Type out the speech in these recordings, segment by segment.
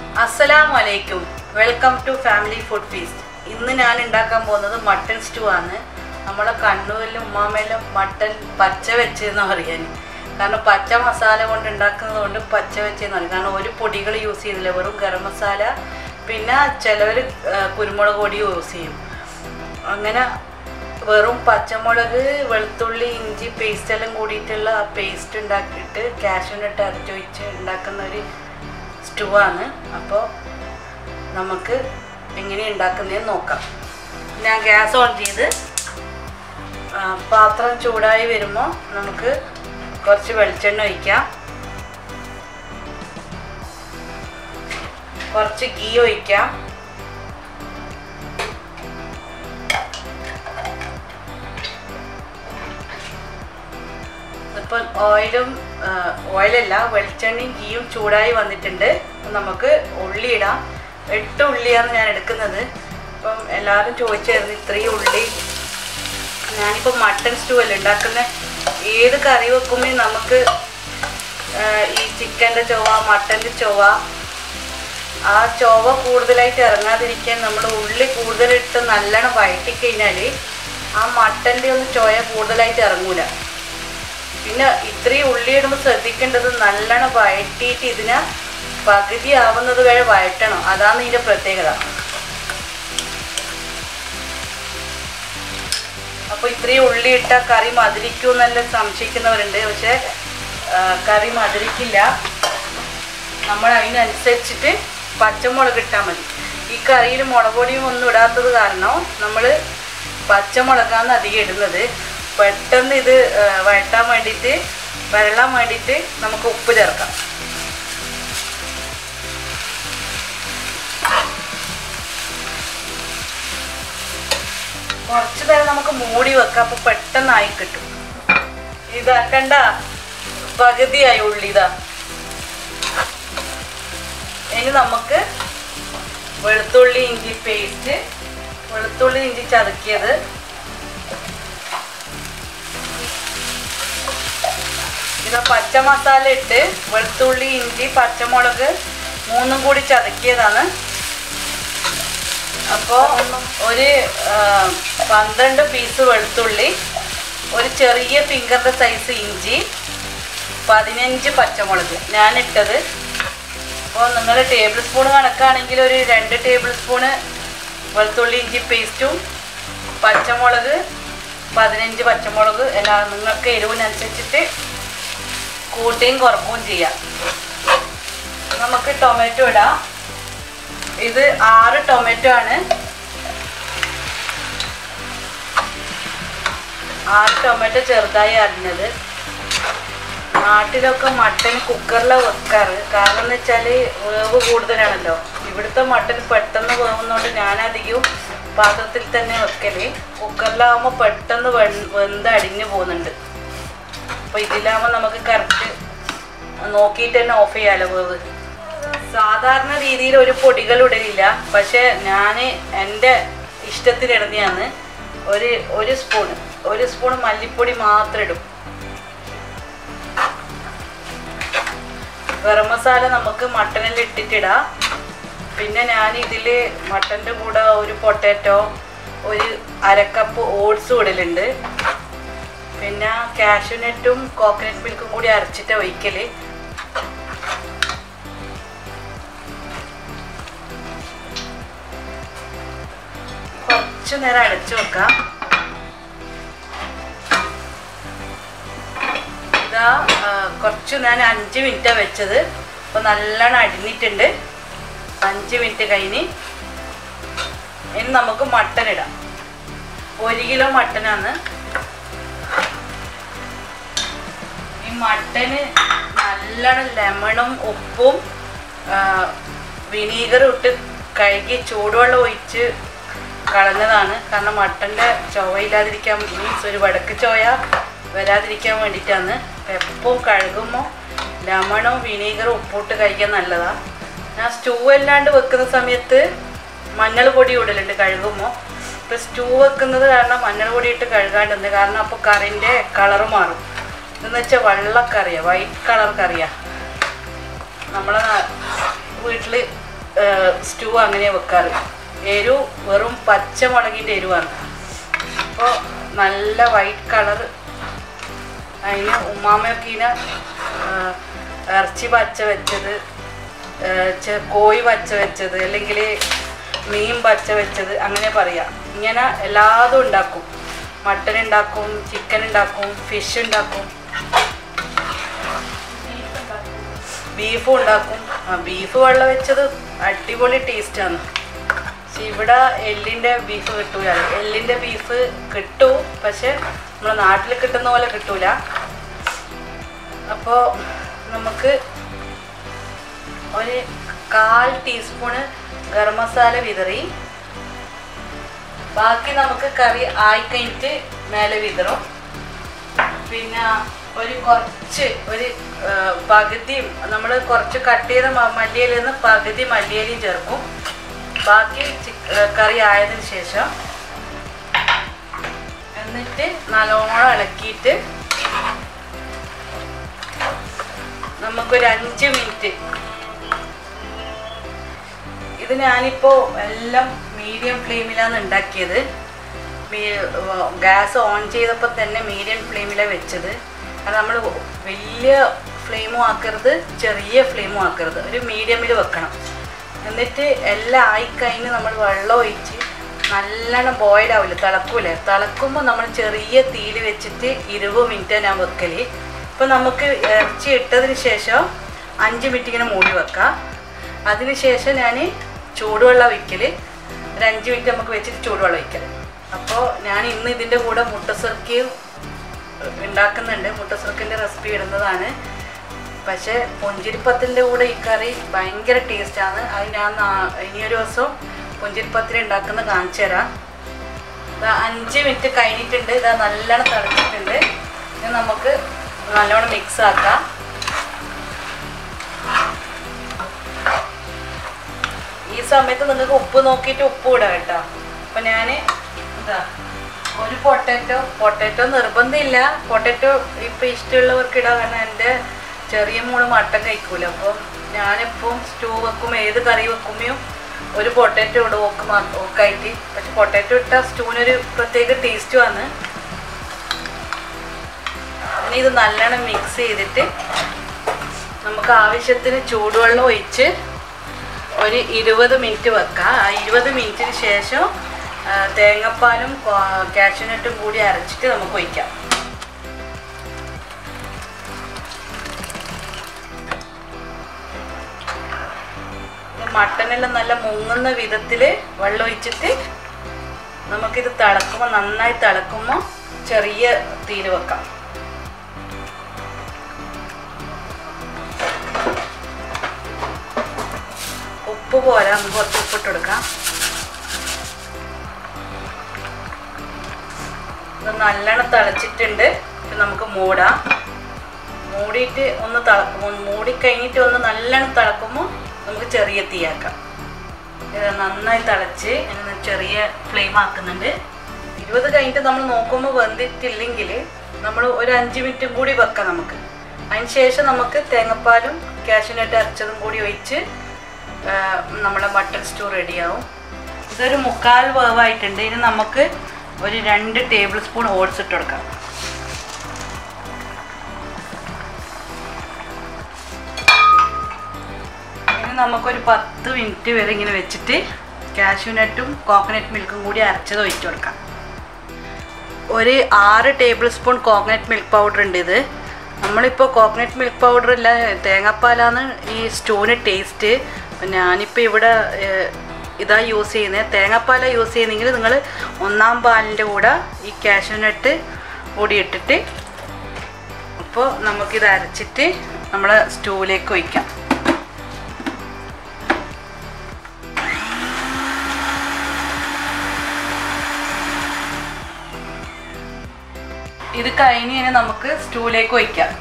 അസ്സലാമു അലൈക്കും welcome to family food feast ഇന്ന് ഞാൻ ഉണ്ടാക്കാൻ പോകുന്നത് മട്ടൺ സ്റ്റൂ ആണ് നമ്മളെ കണ്ണൂരിലും ഉമ്മാമയിലും മട്ടൺ പച്ച വെച്ചെന്ന് പറയാൻ കാരണം പച്ച മസാല കൊണ്ട് ഉണ്ടാക്കുന്നത് കൊണ്ട് പച്ച വെച്ചെന്ന് പറയും കാരണം ഒരു പൊടികൾ യൂസ് ചെയ്യുന്നില്ല വെറും ഗരം മസാല പിന്നെ ചിലവർ കുരുമുളക് പൊടി യൂസ് ചെയ്യും അങ്ങനെ വെറും പച്ചമുളക് വെളുത്തുള്ളി ഇഞ്ചി പേസ്റ്റ് എല്ലാം കൂടിയിട്ടുള്ള ആ പേസ്റ്റ് ഉണ്ടാക്കിയിട്ട് കാഷ്യൂനട്ട് അരച്ച് ഒഴിച്ച് ഉണ്ടാക്കുന്ന ഒരു സ്റ്റൂ ആണ് അപ്പോൾ നമുക്ക് എങ്ങനെ ഉണ്ടാക്കുന്നതെന്ന് നോക്കാം ഞാൻ ഗ്യാസ് ഓൺ ചെയ്ത് ആ, പാത്രം ചൂടായി വരുമ്പോൾ നമുക്ക് കുറച്ച് വെളിച്ചെണ്ണ ഒഴിക്കാം കുറച്ച് ഗീ ഒഴിക്കാം ഇപ്പം ഓയിലും ഓയിലല്ല വെളിച്ചെണ്ണയും ഗീയും ചൂടായി വന്നിട്ടുണ്ട് അപ്പം നമുക്ക് ഉള്ളി ഇടാം എട്ട് ഉള്ളിയാണ് ഞാൻ എടുക്കുന്നത് അപ്പം എല്ലാവരും ചോദിച്ചായിരുന്നു ഇത്രയും ഉള്ളി ഞാനിപ്പോൾ മട്ടൺ സ്റ്റൂ അല്ലേ ഉണ്ടാക്കുന്നത് ഏത് കറി വെക്കുമ്പോൾ നമുക്ക് ആ, ഈ ചിക്കൻ്റെ ചൊവ്വ മട്ടൻ്റെ ചൊവ്വ ആ ചൊവ്വ കൂടുതലായിട്ട് ഇറങ്ങാതിരിക്കാൻ നമ്മൾ ഉള്ളി കൂടുതലിട്ട് നല്ലോണം വഴറ്റി കഴിഞ്ഞാൽ ആ മട്ടൻ്റെ ഒന്ന് ചൊയ കൂടുതലായിട്ട് ഇറങ്ങൂല പിന്നെ ഇത്രയും ഉള്ളി ഇടുമ്പോൾ ശ്രദ്ധിക്കേണ്ടത് നല്ലോണം വഴറ്റിയിട്ട് ഇതിനെ പകുതി ആവുന്നത് വരെ വഴറ്റണം അതാണ് ഇതിൻ്റെ പ്രത്യേകത അപ്പോൾ ഇത്രയും ഉള്ളി ഇട്ട കറി മധുരിക്കും എന്നെല്ലാം സംശയിക്കുന്നവരുണ്ട് പക്ഷേ ആ, കറി മധുരിക്കില്ല നമ്മൾ അതിനനുസരിച്ചിട്ട് പച്ചമുളക് ഇട്ടാൽ മതി ഈ കറിയിൽ മുളക് പൊടിയും ഒന്നും ഇടാത്തത് കാരണം നമ്മൾ പച്ചമുളകാണ് അധികം ഇടുന്നത് പെട്ടെന്ന് ഇത് ആ, വഴറ്റാൻ വേണ്ടിയിട്ട് വെള്ളം വേണ്ടിയിട്ട് നമുക്ക് ഉപ്പ് ചേർക്കാം കുറച്ച് നേരം നമുക്ക് മൂടി വെക്കാം അപ്പോൾ പെട്ടെന്നായി കിട്ടും ഇതാക്കണ്ട പകുതിയായി ഉള്ളി ഇതാ ഇനി നമുക്ക് വെളുത്തുള്ളി ഇഞ്ചി പേസ്റ്റ് വെളുത്തുള്ളി ഇഞ്ചി ചതക്കിയത് ഇതാ പച്ച മസാല ഇട്ട് വെളുത്തുള്ളി ഇഞ്ചി പച്ചമുളക് മൂന്നും കൂടി ചതക്കിയതാണ് അപ്പോൾ ഒരു ആ, പന്ത്രണ്ട് പീസ് വെളുത്തുള്ളി ഒരു ചെറിയ ഫിംഗറിൻ്റെ സൈസ് ഇഞ്ചി പതിനഞ്ച് പച്ചമുളക് ഞാനിട്ടത് അപ്പോൾ നിങ്ങൾ ടേബിൾ സ്പൂൺ കണക്കാണെങ്കിൽ ഒരു രണ്ട് ടേബിൾ സ്പൂണ് വെളുത്തുള്ളി ഇഞ്ചി പേസ്റ്റും പച്ചമുളക് പതിനഞ്ച് പച്ചമുളക് എല്ലാം നിങ്ങൾക്ക് എരിവിനനുസരിച്ചിട്ട് കൂട്ടുകയും കുറക്കുകയും ചെയ്യാം നമുക്ക് ടൊമാറ്റോ ഇടാം ഇത് ആറ് ടൊമാറ്റോ ആണ് ആറ് ടൊമാറ്റോ ചെറുതായി അരിഞ്ഞത് നാട്ടിലൊക്കെ മട്ടൻ കുക്കറിലാണ് വെക്കാറ് കാരണം എന്ന് വെച്ചാൽ വേവ് കൂടുതലാണല്ലോ ഇവിടുത്തെ മട്ടൻ പെട്ടെന്ന് വേവുന്നതുകൊണ്ട് ഞാനധികവും പാത്രത്തിൽ തന്നെ വെക്കല് കുക്കറിലാവുമ്പോൾ പെട്ടെന്ന് വെൻ- വെന്ത് അടിഞ്ഞു പോകുന്നുണ്ട് അപ്പോൾ ഇതിലാവുമ്പോൾ നമുക്ക് കറക്റ്റ് നോക്കിയിട്ട് തന്നെ ഓഫ് ചെയ്യാലോ വേവ് സാധാരണ രീതിയിൽ ഒരു പൊടികൾ ഇടലില്ല പക്ഷെ ഞാൻ എൻ്റെ ഇഷ്ടത്തിനിടുന്നതാണ് ഒരു ഒരു സ്പൂൺ ഒരു സ്പൂൺ മല്ലിപ്പൊടി മാത്രം ഇടും ഗരം മസാല നമുക്ക് മട്ടനിൽ ഇട്ടിട്ടിടാം പിന്നെ ഞാൻ ഇതിൽ മട്ടൻ്റെ കൂടെ ഒരു പൊട്ടാറ്റോ ഒരു അരക്കപ്പ് ഓട്സ് ഇടലുണ്ട് പിന്നെ കാഷ്യൂനട്ടും കോക്കനട്ട് മിൽക്കും കൂടി അരച്ചിട്ട് ഒഴിക്കല് കുറച്ച് നേരം അടച്ചു വെക്കാം ഇതാ ആ, കുറച്ച് ഞാൻ അഞ്ച് മിനിറ്റാണ് വെച്ചത് അപ്പോൾ നല്ലോണം അടിഞ്ഞിട്ടുണ്ട് അഞ്ച് മിനിറ്റ് കഴിഞ്ഞ് ഇനി നമുക്ക് മട്ടൻ ഇടാം ഒരു കിലോ മട്ടനാണ് ഈ മട്ടന് നല്ലോണം ലെമണും ഉപ്പും വിനീഗറും ഇട്ട് കഴുകി ചൂടുവെള്ളം ഒഴിച്ച് കളഞ്ഞതാണ് കാരണം മട്ടൻ്റെ ചൊവയില്ലാതിരിക്കാൻ മീൻസ് ഒരു വടക്ക് ചോയ വരാതിരിക്കാൻ വേണ്ടിയിട്ടാണ് എപ്പോൾ കഴുകുമ്പോൾ ലെമണും വിനീഗറും ഉപ്പിട്ട് കഴിക്കാൻ നല്ലതാണ് ഞാൻ സ്റ്റൂ അല്ലാണ്ട് വെക്കുന്ന സമയത്ത് മഞ്ഞൾ പൊടി ഇടലുണ്ട് കഴുകുമ്പോൾ ഇപ്പം സ്റ്റൂ വെക്കുന്നത് കാരണം മഞ്ഞൾ പൊടി ഇട്ട് കഴുകാണ്ടുണ്ട് കാരണം അപ്പോൾ കറിൻ്റെ കളറ് മാറും ഇതെന്ന് വെച്ചാൽ വെള്ളക്കറിയാണ് വൈറ്റ് കളർ കറിയാണ് നമ്മളെ വീട്ടിൽ സ്റ്റൂ അങ്ങനെ വെക്കാറ് എരു വെറും പച്ചമുളകിൻ്റെ എരിവാണ് അപ്പോൾ നല്ല വൈറ്റ് കളർ അതിന് ഉമ്മാമയൊക്കെ ഇങ്ങനെ ആ, ഇറച്ചി പച്ച വെച്ചത് ആ, ചെ- കോഴി പച്ച വെച്ചത് അല്ലെങ്കിൽ മീൻ പച്ച വെച്ചത് അങ്ങനെ പറയാം ഇങ്ങനെ എല്ലാതും ഉണ്ടാക്കും മട്ടൻ ഉണ്ടാക്കും ചിക്കൻ ഉണ്ടാക്കും ഫിഷ് ഉണ്ടാക്കും ബീഫും ഉണ്ടാക്കും ആ ബീഫ് വെള്ളം വെച്ചത് അടിപൊളി ടേസ്റ്റാണ് പക്ഷെ ഇവിടെ എല്ലിൻ്റെ ബീഫ് കിട്ടൂല എല്ലിൻ്റെ ബീഫ് കിട്ടും പക്ഷെ നമ്മുടെ നാട്ടിൽ കിട്ടുന്ന പോലെ കിട്ടൂല അപ്പോൾ നമുക്ക് ഒരു കാൽ ടീസ്പൂണ് ഗരം മസാല വിതറി ബാക്കി നമുക്ക് കറി ആയി കഴിഞ്ഞിട്ട് മേലെ വിതറും പിന്നെ ഒരു കുറച്ച് ഒരു ആ, പകുതിയും നമ്മൾ കുറച്ച് കട്ട് ചെയ്ത മ- മല്ലിയിലയിൽ നിന്ന് പകുതി മല്ലിയിലയും ചേർക്കും ബാക്കി ചിക്ക് ആ, കറി ആയതിനു ശേഷം എന്നിട്ട് നല്ലോണം ഇളക്കിയിട്ട് നമുക്കൊരു അഞ്ച് മിനിറ്റ് ഇത് ഞാനിപ്പോൾ എല്ലാം മീഡിയം ഫ്ലെയിമിലാണ് ഉണ്ടാക്കിയത് ഗ്യാസ് ഓൺ ചെയ്തപ്പോൾ തന്നെ മീഡിയം ഫ്ലെയിമിലാണ് വെച്ചത് കാരണം നമ്മൾ വലിയ ഫ്ലെയിമും ആക്കരുത് ചെറിയ ഫ്ലെയിമും ആക്കരുത് ഒരു മീഡിയമിൽ വെക്കണം എന്നിട്ട് എല്ലാം ആയിക്കഴിഞ്ഞ് നമ്മൾ വെള്ളം ഒഴിച്ച് നല്ലോണം ബോയിൽ ആവില്ല തിളക്കൂലേ തിളക്കുമ്പോൾ നമ്മൾ ചെറിയ തീയിൽ വെച്ചിട്ട് ഇരുപത് മിനിറ്റ് ഞാൻ വെക്കൽ ഇപ്പം നമുക്ക് ഇറച്ചി ഇട്ടതിന് ശേഷം അഞ്ച് മിനിറ്റ് ഇങ്ങനെ മൂടി വെക്കാം അതിന് ശേഷം ഞാൻ ചൂടുവെള്ളം ഒഴിക്കൽ ഒരു അഞ്ച് മിനിറ്റ് നമുക്ക് വെച്ചിട്ട് ചൂടുവെള്ളം ഒഴിക്കാം അപ്പോൾ ഞാൻ ഇന്ന് ഇതിൻ്റെ കൂടെ മുട്ടസുർക്കിയും ഉണ്ടാക്കുന്നുണ്ട് മുട്ടസുർക്കിൻ്റെ റെസിപ്പി ഇടുന്നതാണ് പക്ഷേ പുഞ്ചിരിപ്പത്തിൻ്റെ കൂടെ ഈ കറി ഭയങ്കര ടേസ്റ്റാണ് അത് ഞാൻ നാ- ഇനിയൊരു ദിവസം പുഞ്ചിരിപ്പത്തിൽ ഉണ്ടാക്കുന്ന കാണിച്ചു തരാം ഇതാ അഞ്ച് മിനിറ്റ് കഴിഞ്ഞിട്ടുണ്ട് ഇതാ നല്ലോണം തിളച്ചിട്ടുണ്ട് ഇത് നമുക്ക് നല്ലോണം മിക്സ് ആക്കാം ഈ സമയത്ത് നിങ്ങൾക്ക് ഉപ്പ് നോക്കിയിട്ട് ഉപ്പ് ഇടാം കേട്ടോ അപ്പം ഞാൻ എന്താ ഒരു പൊട്ടാറ്റോ പൊട്ടാറ്റോ നിർബന്ധമില്ല പൊട്ടാറ്റോ ഇപ്പം ഇഷ്ടമുള്ളവർക്ക് ഇടാം കാരണം എൻ്റെ ചെറിയ മോള് മട്ടൻ കഴിക്കൂല അപ്പം ഞാനിപ്പം സ്റ്റൂ വെക്കും ഏത് കറി വെക്കുമ്പോഴും ഒരു പൊട്ടാറ്റോ ഇടും ഒക്കെ മാ- ഒക്കെ ആയിട്ട് പക്ഷെ പൊട്ടാറ്റോ ഇട്ടാൽ സ്റ്റൂവിനൊരു പ്രത്യേക ടേസ്റ്റുമാണ് ഇനി ഇത് നല്ലോണം മിക്സ് ചെയ്തിട്ട് നമുക്ക് ആവശ്യത്തിന് ചൂടുവെള്ളം ഒഴിച്ച് ഒരു ഇരുപത് മിനിറ്റ് വെക്കാം ആ ഇരുപത് മിനിറ്റിന് ശേഷം ആ, തേങ്ങാപ്പാലും കാഷ്യൂനട്ടും കൂടി അരച്ചിട്ട് നമുക്ക് ഒഴിക്കാം ഇത് മട്ടനെല്ലാം നല്ല മുങ്ങുന്ന വിധത്തിൽ വെള്ളം ഒഴിച്ചിട്ട് നമുക്കിത് തിളക്കുമ്പോൾ നന്നായി തിളക്കുമ്പോൾ ചെറിയ തീയിൽ വെക്കാം ഉപ്പ് പോരാ നമുക്ക് കുറച്ച് ഉപ്പിട്ട് കൊടുക്കാം ഇത് നല്ലോണം തിളച്ചിട്ടുണ്ട് ഇപ്പം നമുക്ക് മൂടാം മൂടിയിട്ട് ഒന്ന് തിളക്കുമ്പോൾ മൂടി കഴിഞ്ഞിട്ട് ഒന്ന് നല്ലോണം തിളക്കുമ്പോൾ നമുക്ക് ചെറിയ തീയാക്കാം ഇത് നന്നായി തിളച്ച് ഇങ്ങനെ ചെറിയ ഫ്ലെയിം ആക്കുന്നുണ്ട് ഇരുപത് കഴിഞ്ഞിട്ട് നമ്മൾ നോക്കുമ്പോൾ വെന്തിട്ടില്ലെങ്കിൽ നമ്മൾ ഒരു അഞ്ച് മിനിറ്റും കൂടി വെക്കാം നമുക്ക് അതിന് ശേഷം നമുക്ക് തേങ്ങാപ്പാലും കാഷ്യൂനട്ട് അരച്ചതും കൂടി ഒഴിച്ച് ആ, നമ്മുടെ മട്ടൺ സ്റ്റൂ റെഡിയാവും ഇതൊരു മുക്കാൽ വേവായിട്ടുണ്ട് ഇനി നമുക്ക് ഒരു രണ്ട് ടേബിൾ സ്പൂൺ ഓട്സ് ഇട്ട് കൊടുക്കാം ഇനി നമുക്കൊരു പത്ത് മിനിറ്റ് വരെ ഇങ്ങനെ വെച്ചിട്ട് കാഷ്യൂനട്ടും കോക്കനട്ട് മിൽക്കും കൂടി അരച്ചത് ഒഴിച്ചു കൊടുക്കാം ഒരു ആറ് tablespoon coconut milk powder ഉണ്ട് ഇത് നമ്മളിപ്പോൾ കോക്കനട്ട് മിൽക്ക് പൗഡർ ഇല്ല തേങ്ങാപ്പാലാണ് ഈ സ്റ്റൂവിന് ടേസ്റ്റ് ഞാനിപ്പോൾ ഇവിടെ ഏഹ്, ഇതാ യൂസ് ചെയ്യുന്നത് തേങ്ങാപ്പാലാണ് യൂസ് ചെയ്യുന്നെങ്കിൽ നിങ്ങൾ ഒന്നാം പാലിൻ്റെ കൂടെ ഈ കാഷ്യൂനട്ട് കൂടി ഇട്ടിട്ട് അപ്പോൾ നമുക്കിത് അരച്ചിട്ട് നമ്മൾ സ്റ്റൂവിലേക്ക് ഒഴിക്കാം ഇത് കഴിഞ്ഞ് കഴിഞ്ഞാൽ നമുക്ക് സ്റ്റൂവിലേക്ക് ഒഴിക്കാം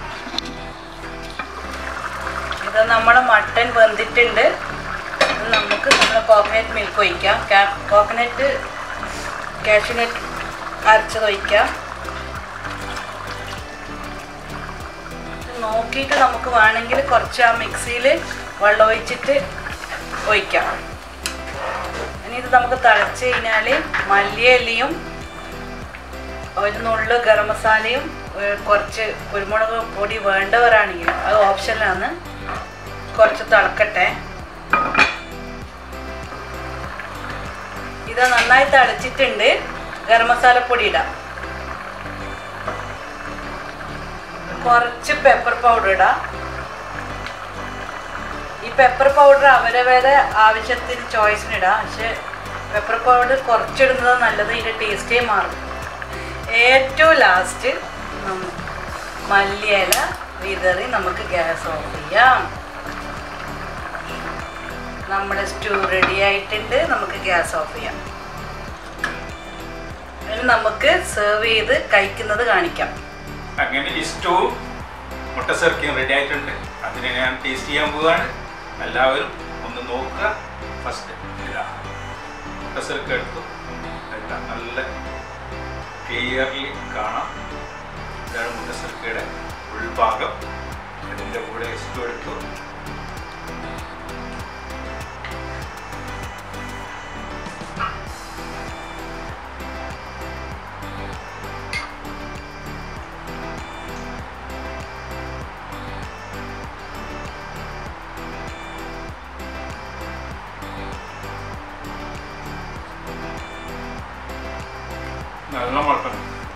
ഇത് നമ്മുടെ മട്ടൻ വെന്തിട്ടുണ്ട് ഇത് നമുക്ക് നമ്മുടെ കോക്കനട്ട് മിൽക്ക് ഒഴിക്കാം കോക്കനട്ട് കാഷ്യൂനട്ട് അരച്ചത് ഒഴിക്കാം ഇത് നോക്കിയിട്ട് നമുക്ക് വേണമെങ്കിൽ കുറച്ച് ആ മിക്സിയിൽ വെള്ളം ഒഴിച്ചിട്ട് ഒഴിക്കാം ഇനി ഇത് നമുക്ക് തിളച്ച് കഴിഞ്ഞാൽ മല്ലിയലിയും ഒരു നുള്ളു ഗരം മസാലയും ഏർ കുറച്ച് കുരുമുളക് പൊടി വേണ്ടവരാണെങ്കിൽ അത് ഓപ്ഷനിലാണ് കുറച്ച് തിളക്കട്ടെ ഇത് നന്നായി തിളച്ചിട്ടുണ്ട് ഗരം മസാലപ്പൊടി ഇടാം കുറച്ച് പെപ്പർ പൗഡർ ഇടാം ഈ പെപ്പർ പൗഡർ അവരവരുടെ ആവശ്യത്തിന് ചോയ്സിന് ഇടാം പക്ഷെ പെപ്പർ പൗഡർ കുറച്ചിടുന്നത് നല്ലത് ഇതിൻ്റെ ടേസ്റ്റേ മാറും ഏറ്റവും ലാസ്റ്റ് മല്ലിയില വിതറി നമുക്ക് ഗ്യാസ് ഓഫ് ചെയ്യാം നമ്മുടെ സ്റ്റൂ റെഡി ആയിട്ടുണ്ട് നമുക്ക് ഗ്യാസ് ഓഫ് ചെയ്യാം ഇനി നമുക്ക് സെർവ് ചെയ്ത് കഴിക്കുന്നത് കാണിക്കാം അങ്ങനെ ഈ സ്റ്റൂ മുട്ട സെർക്കിയും റെഡി ആയിട്ടുണ്ട് അതിനെ ഞാൻ ടേസ്റ്റ് ചെയ്യാൻ പോവുകയാണ് എല്ലാവരും ഒന്ന് നോക്കുക ഫസ്റ്റ് ഇതാ മുട്ട സെർക്ക് എടുത്തു ഇതാ നല്ല ക്ലിയർലി കാണാം ഇതാണ് മുട്ട സെർക്കയുടെ ഉൾഭാഗം അതിൻ്റെ കൂടെ സ്റ്റൂ എടുത്തു നല്ല മട്ടൺ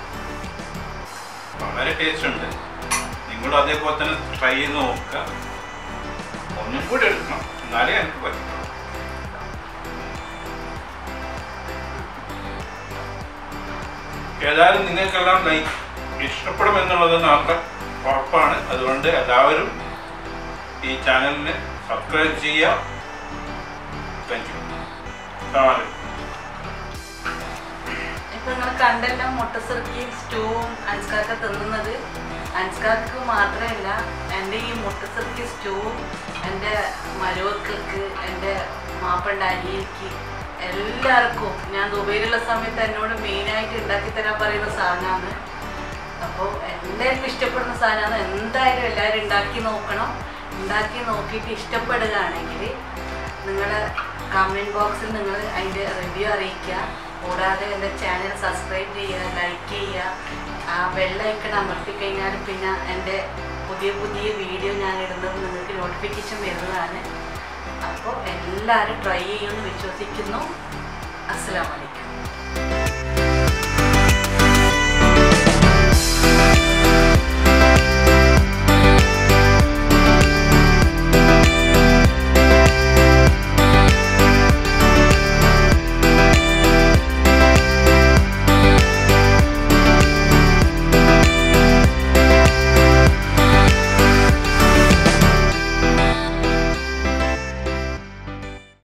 വളരെ ടേസ്റ്റ് ഉണ്ട് നിങ്ങളും അതേപോലെ തന്നെ ട്രൈ ചെയ്ത് നോക്കുക ഒന്നും കൂടി എടുക്കണം എന്നാലേ എനിക്ക് പറ്റുള്ളൂ ഏതായാലും നിങ്ങൾക്കെല്ലാം ലൈക്ക് ഇഷ്ടപ്പെടുമെന്നുള്ളത് നമ്മുടെ ഉറപ്പാണ് അതുകൊണ്ട് എല്ലാവരും ഈ ചാനലിന് സബ്സ്ക്രൈബ് ചെയ്യുക താങ്ക് യു അസ്സലാമു ഇപ്പൊ നിങ്ങൾ കണ്ടല്ലോ മുട്ടസിറക്കിയും സ്റ്റൂവും അൻസ്കാക്ക തിന്നുന്നത് അൻസ്കാക്ക് മാത്രമല്ല എൻ്റെ ഈ മുട്ടസിറക്കി സ്റ്റൂവും എൻ്റെ മരുമക്കൾക്ക് എൻ്റെ മാപ്പണ്ട അനിയക്ക് എല്ലാവർക്കും ഞാൻ ദുബൈയിലുള്ള സമയത്ത് എന്നോട് മെയിനായിട്ട് ഉണ്ടാക്കി തരാൻ പറയുന്ന സാധനമാണ് അപ്പോൾ എല്ലാവർക്കും ഇഷ്ടപ്പെടുന്ന സാധനമാണ് എന്തായാലും എല്ലാവരും ഉണ്ടാക്കി നോക്കണം ഉണ്ടാക്കി നോക്കിയിട്ട് ഇഷ്ടപ്പെടുകയാണെങ്കിൽ നിങ്ങൾ കമൻറ്റ് ബോക്സിൽ നിങ്ങൾ അതിൻ്റെ റിവ്യൂ അറിയിക്കുക കൂടാതെ എൻ്റെ ചാനൽ സബ്സ്ക്രൈബ് ചെയ്യുക ലൈക്ക് ചെയ്യുക ആ ബെല്ലൈക്കൺ അമർത്തി കഴിഞ്ഞാൽ പിന്നെ എൻ്റെ പുതിയ പുതിയ വീഡിയോ ഞാൻ ഇടുന്നത് നിങ്ങൾക്ക് നോട്ടിഫിക്കേഷൻ വരുന്നതാണ് അപ്പോൾ എല്ലാവരും ട്രൈ ചെയ്യുമെന്ന് വിശ്വസിക്കുന്നു അസ്സാം വലൈക്കും